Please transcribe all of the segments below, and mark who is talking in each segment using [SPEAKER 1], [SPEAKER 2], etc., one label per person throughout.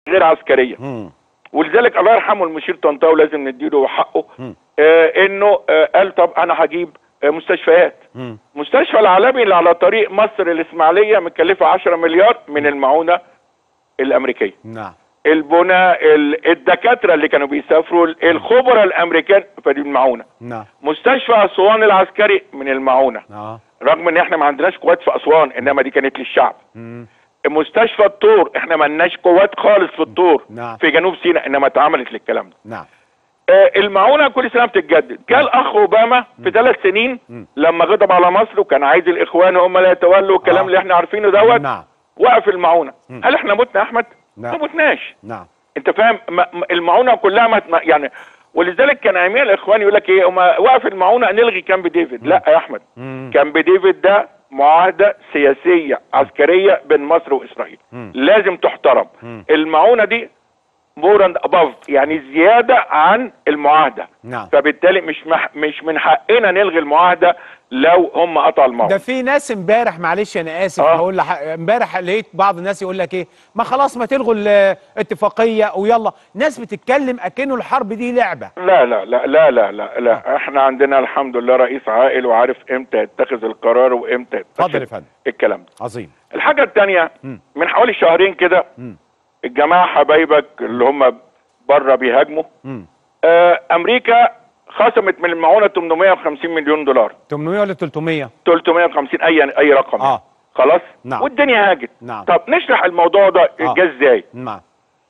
[SPEAKER 1] غير عسكريه
[SPEAKER 2] مم.
[SPEAKER 1] ولذلك الله يرحمه المشير طنطاوي لازم نديله حقه
[SPEAKER 2] مم.
[SPEAKER 1] آه انه آه قال طب انا هجيب آه مستشفيات
[SPEAKER 2] مم.
[SPEAKER 1] مستشفى العالمي اللي على طريق مصر الاسماعيليه مكلفه 10 مليار من المعونه الامريكيه
[SPEAKER 2] نعم
[SPEAKER 1] البنى ال- الدكاتره اللي كانوا بيسافروا الخبراء الامريكان فدي المعونه
[SPEAKER 2] نعم
[SPEAKER 1] مستشفى اسوان العسكري من المعونه
[SPEAKER 2] اه
[SPEAKER 1] رغم ان احنا ما عندناش قوات في اسوان انما دي كانت للشعب
[SPEAKER 2] مم.
[SPEAKER 1] مستشفى الطور احنا ما لناش قوات خالص في الطور
[SPEAKER 2] نعم.
[SPEAKER 1] في جنوب سيناء انما اتعملت للكلام ده
[SPEAKER 2] نعم
[SPEAKER 1] آه، المعونه كل سنه بتتجدد جاء الاخ اوباما في ثلاث سنين
[SPEAKER 2] مم.
[SPEAKER 1] لما غضب على مصر وكان عايز الاخوان هم اللي يتولوا الكلام
[SPEAKER 2] آه.
[SPEAKER 1] اللي احنا عارفينه دوت
[SPEAKER 2] نعم
[SPEAKER 1] وقف المعونه
[SPEAKER 2] مم.
[SPEAKER 1] هل احنا متنا يا احمد
[SPEAKER 2] نعم.
[SPEAKER 1] ما متناش
[SPEAKER 2] نعم
[SPEAKER 1] انت فاهم ما- ما- المعونه كلها ما ما- يعني ولذلك كان اياميها الاخوان يقول لك ايه هما وقف المعونه نلغي كامب ديفيد لا يا احمد
[SPEAKER 2] مم.
[SPEAKER 1] كامب ديفيد ده معاهده سياسيه عسكريه بين مصر واسرائيل
[SPEAKER 2] مم.
[SPEAKER 1] لازم تحترم
[SPEAKER 2] مم.
[SPEAKER 1] المعونه دي مور اند اباف يعني زياده عن المعاهده
[SPEAKER 2] نعم
[SPEAKER 1] فبالتالي مش مح مش من حقنا نلغي المعاهده لو هم قطعوا المعونه
[SPEAKER 2] ده في ناس امبارح معلش انا اسف
[SPEAKER 1] آه.
[SPEAKER 2] هقول لح... امبارح لقيت بعض الناس يقول لك ايه ما خلاص ما تلغوا الاتفاقيه ويلا ناس بتتكلم اكنه الحرب دي لعبه
[SPEAKER 1] لا لا لا لا لا لا, لا. احنا عندنا الحمد لله رئيس عاقل وعارف امتى يتخذ القرار وامتى
[SPEAKER 2] اتفضل يا
[SPEAKER 1] يتخذ
[SPEAKER 2] فندم
[SPEAKER 1] الكلام ده
[SPEAKER 2] عظيم
[SPEAKER 1] الحاجه الثانيه
[SPEAKER 2] مم.
[SPEAKER 1] من حوالي شهرين كده
[SPEAKER 2] مم.
[SPEAKER 1] الجماعه حبايبك اللي هم بره بيهاجموا
[SPEAKER 2] مم.
[SPEAKER 1] آه امريكا خصمت من المعونه 850 مليون دولار
[SPEAKER 2] 800 ولا 300
[SPEAKER 1] 350 اي اي رقم
[SPEAKER 2] اه
[SPEAKER 1] خلاص
[SPEAKER 2] نعم.
[SPEAKER 1] والدنيا هاجت
[SPEAKER 2] نعم.
[SPEAKER 1] طب نشرح الموضوع ده
[SPEAKER 2] آه.
[SPEAKER 1] جه ازاي
[SPEAKER 2] نعم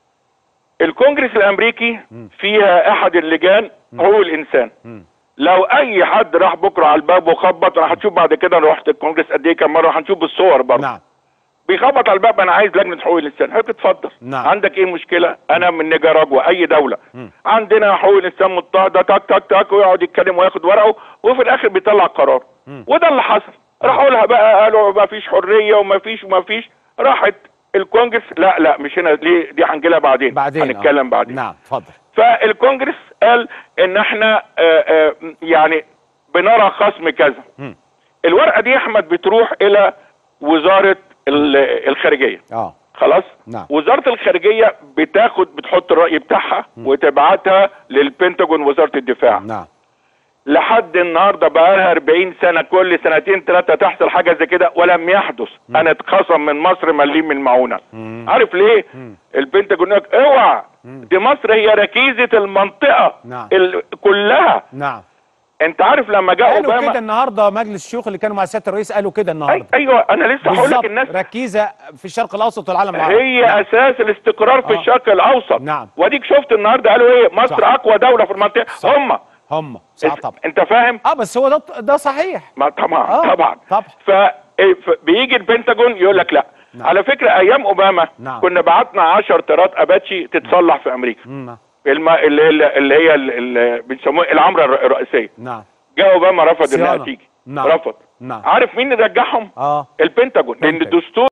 [SPEAKER 1] الكونجرس الامريكي
[SPEAKER 2] مم.
[SPEAKER 1] فيها احد اللجان حقوق الانسان
[SPEAKER 2] مم.
[SPEAKER 1] لو اي حد راح بكره على الباب وخبط انا هتشوف بعد كده انا رحت الكونجرس قد ايه كم مره هنشوف بالصور برضه
[SPEAKER 2] نعم
[SPEAKER 1] بيخبط على الباب انا عايز لجنه حقوق الانسان حضرتك اتفضل
[SPEAKER 2] نعم.
[SPEAKER 1] عندك ايه المشكله انا من نيجاراجوا اي دوله
[SPEAKER 2] مم.
[SPEAKER 1] عندنا حقوق الانسان مضطهده تك تك تك ويقعد يتكلم وياخد ورقه وفي الاخر بيطلع قرار
[SPEAKER 2] مم.
[SPEAKER 1] وده اللي حصل راحوا لها بقى قالوا ما فيش حريه وما فيش وما فيش راحت الكونجرس لا لا مش هنا دي دي هنجيلها بعدين
[SPEAKER 2] بعدين آه.
[SPEAKER 1] هنتكلم بعدين
[SPEAKER 2] نعم اتفضل
[SPEAKER 1] فالكونجرس قال ان احنا آه، آه، يعني بنرى خصم كذا
[SPEAKER 2] مم.
[SPEAKER 1] الورقه دي يا احمد بتروح الى وزاره ال- الخارجيه
[SPEAKER 2] اه
[SPEAKER 1] خلاص
[SPEAKER 2] نعم.
[SPEAKER 1] وزاره الخارجيه بتاخد بتحط الراي بتاعها وتبعتها للبنتاجون وزاره الدفاع
[SPEAKER 2] نعم
[SPEAKER 1] لحد النهارده بقى لها 40 سنه كل سنتين ثلاثه تحصل حاجه زي كده ولم يحدث انا اتخصم من مصر مليم من المعونه
[SPEAKER 2] مم.
[SPEAKER 1] عارف ليه
[SPEAKER 2] مم.
[SPEAKER 1] البنتاجون يقول لك اوعى دي مصر هي ركيزه المنطقه
[SPEAKER 2] نعم.
[SPEAKER 1] ال- كلها
[SPEAKER 2] نعم
[SPEAKER 1] انت عارف لما جاء
[SPEAKER 2] قالوا
[SPEAKER 1] اوباما
[SPEAKER 2] كده النهارده مجلس الشيوخ اللي كانوا مع سياده الرئيس قالوا كده
[SPEAKER 1] أي
[SPEAKER 2] النهارده
[SPEAKER 1] ايوه انا لسه هقول
[SPEAKER 2] بالظبط
[SPEAKER 1] لك الناس
[SPEAKER 2] ركيزه في الشرق الاوسط والعالم العربي
[SPEAKER 1] هي
[SPEAKER 2] نعم.
[SPEAKER 1] اساس الاستقرار في
[SPEAKER 2] آه.
[SPEAKER 1] الشرق الاوسط
[SPEAKER 2] نعم.
[SPEAKER 1] واديك شفت النهارده قالوا ايه مصر
[SPEAKER 2] صح.
[SPEAKER 1] اقوى دوله في المنطقه
[SPEAKER 2] صح.
[SPEAKER 1] هم
[SPEAKER 2] هم صح طبعا
[SPEAKER 1] انت فاهم
[SPEAKER 2] اه بس هو ده ده صحيح
[SPEAKER 1] ما طبعا
[SPEAKER 2] آه،
[SPEAKER 1] طبعا
[SPEAKER 2] طبعا.
[SPEAKER 1] ف بيجي البنتاجون يقول لك لا
[SPEAKER 2] نعم.
[SPEAKER 1] على فكره ايام اوباما
[SPEAKER 2] نعم.
[SPEAKER 1] كنا بعتنا 10 طيارات اباتشي تتصلح في امريكا
[SPEAKER 2] مم.
[SPEAKER 1] الم... اللي, اللي اللي هي اللي بيسموها العمره الر- الرئيسيه
[SPEAKER 2] نعم
[SPEAKER 1] جاء اوباما رفض انها
[SPEAKER 2] صيانة.
[SPEAKER 1] تيجي
[SPEAKER 2] نعم.
[SPEAKER 1] رفض
[SPEAKER 2] نعم
[SPEAKER 1] عارف مين اللي رجعهم
[SPEAKER 2] اه
[SPEAKER 1] البنتاجون لان
[SPEAKER 2] بنتاجون.
[SPEAKER 1] الدستور